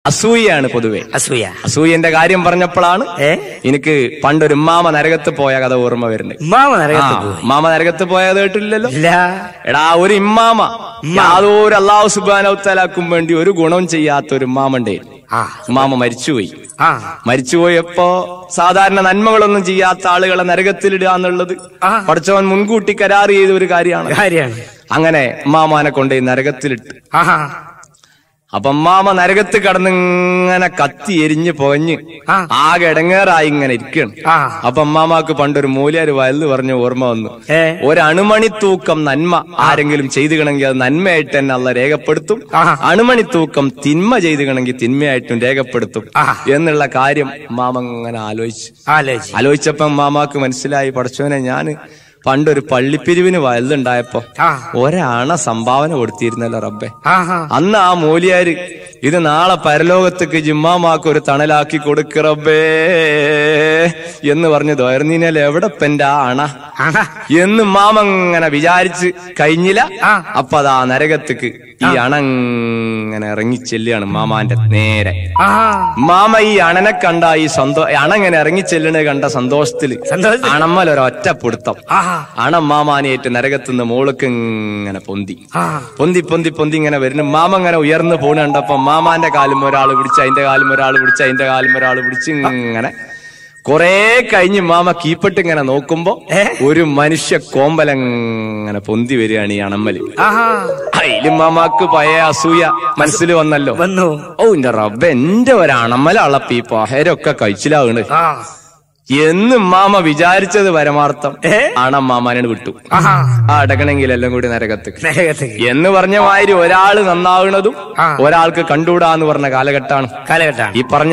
അസൂയയാണ് പൊതുവെ അസൂയ അസൂയന്റെ കാര്യം പറഞ്ഞപ്പോഴാണ് ഏ എനിക്ക് പണ്ടൊരു ഉമ്മാമ നരകത്ത് പോയ കഥ ഓർമ്മ വരുന്നത് ഉമ്മാമ ആ നരകത്ത് പോയി ഉമ്മാമ നരകത്ത് പോയത് കേട്ടില്ലല്ലോ ഇല്ല എടാ ഒരു ഇമ്മാമ യാതൊരു അള്ളാഹു സുബാനൗത്തലാക്കും വേണ്ടി ഒരു ഗുണം ചെയ്യാത്ത ഒരു ഉമ്മാമണ്ടേ ആ ഉമ്മാമ മരിച്ചുപോയി ആ മരിച്ചുപോയപ്പോ സാധാരണ നന്മകളൊന്നും ചെയ്യാത്ത ആളുകളെ നരകത്തിലിടുക എന്നുള്ളത് ആ. പഠിച്ചവൻ മുൻകൂട്ടി കരാർ ചെയ്ത ഒരു കാര്യമാണ് കാര്യാണ് അങ്ങനെ ഉമ്മാമാനെ കൊണ്ടുപോയി നരകത്തിലിട്ട് ആഹാ അപ്പൊ അമ്മാമ നരകത്ത് കടന്നിങ്ങനെ കത്തി എരിഞ്ഞ് പുകഞ്ഞ് ആ. ആകെ ഇടങ്ങേറായി ഇങ്ങനെ ഇരിക്കണം ആ അപ്പൊ അമ്മാമാക്ക് പണ്ടൊരു മൂല്യാര് വയലിൽ പറഞ്ഞ ഓർമ്മ വന്നു ഏ ഒരണുമണി തൂക്കം നന്മ ആരെങ്കിലും ചെയ്തുകണമെങ്കിൽ അത് നന്മയായിട്ട് തന്നെ അല്ല രേഖപ്പെടുത്തും ആഹാ. അണുമണി തൂക്കം തിന്മ ചെയ്തുകണമെങ്കിൽ തിന്മയായിട്ടും രേഖപ്പെടുത്തും ആഹാ. എന്നുള്ള കാര്യം മാമ അങ്ങനെ ആലോചിച്ചു ആലോചിച്ചു ആലോചിച്ചപ്പം മാമാക്ക് മനസ്സിലായി പഠിച്ചവനെ ഞാന് പണ്ടൊരു പള്ളിപ്പിരിവിന് വയലുണ്ടായപ്പോ ആ ഒരാണ സംഭാവന കൊടുത്തിരുന്നല്ലോ റബ്ബെ ആഹാ അന്ന് ആ മൂലിയാര് ഇത് നാളെ പരലോകത്തേക്ക് ജിമ്മാമാക്ക് ഒരു തണലാക്കി കൊടുക്കറബേ എന്ന് പറഞ്ഞു ദ്വയർന്നീനൽ എവിടെ പെന്റെ ആ അണ ആഹാ എന്ന് മാമങ്ങനെ വിചാരിച്ച് കഴിഞ്ഞില്ല ആ. അപ്പൊ അതാ നരകത്തേക്ക് ഈ അണങ്ങനെ ഇറങ്ങി ചെല്ലുകയാണ് മാമാന്റെ നേരെ ആഹാ മാമ ഈ അണനെ കണ്ട ഈ സന്തോ അണങ്ങനെ ഇറങ്ങി ചെല്ലണ കണ്ട സന്തോഷത്തില് സന്തോഷത്തിൽ. അണമ്മൽ ഒരൊറ്റ പിടുത്തം ആഹാ അണം മാമാനേറ്റ് നരകത്തുനിന്ന് മോൾക്ക് ഇങ്ങനെ പൊന്തി ആ പൊന്തി പൊന്തി പൊന്തി ഇങ്ങനെ വരുന്നു മാമ ഇങ്ങനെ ഉയർന്നു പോണ കണ്ടപ്പോ മാമാന്റെ കാലും ഒരാൾ പിടിച്ച് അതിന്റെ കാലും ഒരാൾ പിടിച്ച് അതിന്റെ കാലും ഒരാൾ പിടിച്ച് ഇങ്ങനെ കൊറേ കഴിഞ്ഞ് മാമ കീപ്പെട്ട് ഇങ്ങനെ നോക്കുമ്പോ ഏ? ഒരു മനുഷ്യ കോമ്പലങ്ങനെ പൊന്തി വരികയാണ് ഈ അണമ്മല് ആഹാ അതിലും മാമാക്ക് പഴയ അസൂയ മനസ്സിൽ വന്നല്ലോ വന്നു ഓ എന്റെ റബ്ബ എന്റെ ഒരു അണമ്മലളപ്പ ഈ പഹരൊക്കെ കഴിച്ചിലാവണ് ആ എന്ന് മാമ വിചാരിച്ചത് പരമാർത്ഥം ഏ? ആണം മാമാനോട് വിട്ടു ആഹാ ആ അടക്കണമെങ്കിൽ എല്ലാം കൂടി നരകത്ത് നരകത്തേക്ക് എന്ന് പറഞ്ഞ മാതിരി ഒരാള് നന്നാവുന്നതും ആ. ഒരാൾക്ക് കണ്ടുകൂടാന്ന് പറഞ്ഞ കാലഘട്ടമാണ് കാലഘട്ടമാണ് ഈ പറഞ്ഞ